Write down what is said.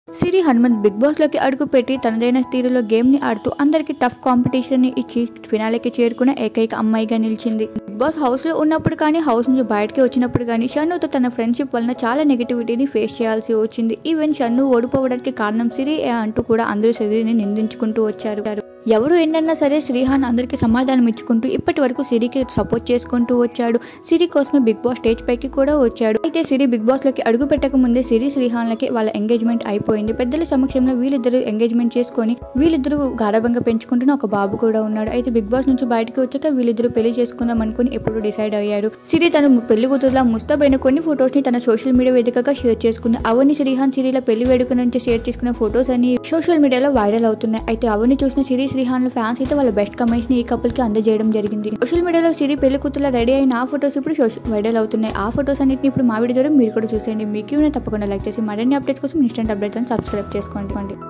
సిరి Hanumanth big boss లోకి అడుగుపెట్టి తనదైన తీరులో గేమ్ ని ఆడుతూ అందరికి టఫ్ కాంపిటీషన్ ని ఇచ్చి ఫినాలేకి చేరుకున్న ఏకైక అమ్మాయిగా నిలిచింది బిగ్ బాస్ హౌస్ లో ఉన్నప్పుడు కానీ హౌస్ నుంచి బయటకి వచ్చినప్పుడు కానీ షన్నుతో తన ఫ్రెండ్షిప్ వలన చాలా నెగిటివిటీని ఫేస్ చేయాల్సి వచ్చింది ఈవెన్ షన్ను ఓడిపోవడానికి కారణం సిరి అంటూ కూడా అందరూ సిరిని నిందించుకుంటూ వచ్చారు ఎవరు ఏంటన్నా సరే శ్రీహాన్ అందరికీ సమాధానం ఇచ్చుకుంటూ ఇప్పటి వరకు సిరికి సపోర్ట్ చేసుకుంటూ వచ్చాడు సిరి కోసమే బిగ్ బాస్ స్టేజ్ పైకి కూడా వచ్చాడు అయితే సిరి బిగ్ బాస్ లోకి అడుగు పెట్టక ముందే సిరి శ్రీహాన్లకి వాళ్ళ ఎంగేజ్మెంట్ అయిపోయింది పెద్దల సమక్షంలో వీళ్ళిద్దరూ ఎంగేజ్మెంట్ చేసుకొని వీళ్ళిద్దరూ గాఢంగా పెంచుకుంటున్న ఒక బాబు కూడా ఉన్నాడు అయితే బిగ్ బాస్ నుంచి బయటకు వచ్చాక వీళ్ళిద్దరూ పెళ్లి చేసుకుందాం అనుకుని ఎప్పుడు డిసైడ్ అయ్యారు సిరి తన పెళ్లి కూతురులా ముస్తాబైన కొన్ని ఫొటోస్ ని తన సోషల్ మీడియా వేదికగా షేర్ చేసుకుంది అవన్నీ శ్రీహాన్ సిరిల పెళ్లి వేడుక నుంచి షేర్ చేసుకున్న ఫొటోస్ అని సోషల్ మీడియాలో వైరల్ అవుతున్నాయి అయితే అవన్నీ చూసిన సిరి శ్రీహాన్ ఫ్యాన్స్ అయితే వాళ్ళ బెస్ట్ కమెంట్స్ ని ఈ కపుల్ కి అందజేయడం జరిగింది సోషల్ మీడియాలో సిరి పెళ్లి కూతురులా రెడీ అయిన ఆ ఫొటోస్ ఇప్పుడు సోషల్ వైరల్ అవుతున్నాయి ఆ ఫొటోస్ అన్నింటిని ఇప్పుడు మా వీడియో ద్వారా మీరు కూడా చూసేయండి మీకు తప్పకుండా లైక్ చేసి మరిన్ని అప్డేట్స్ కోసం ఇన్స్టెంట్ అప్డేట్స్ సబ్స్క్రైబ్ చేసుకోండి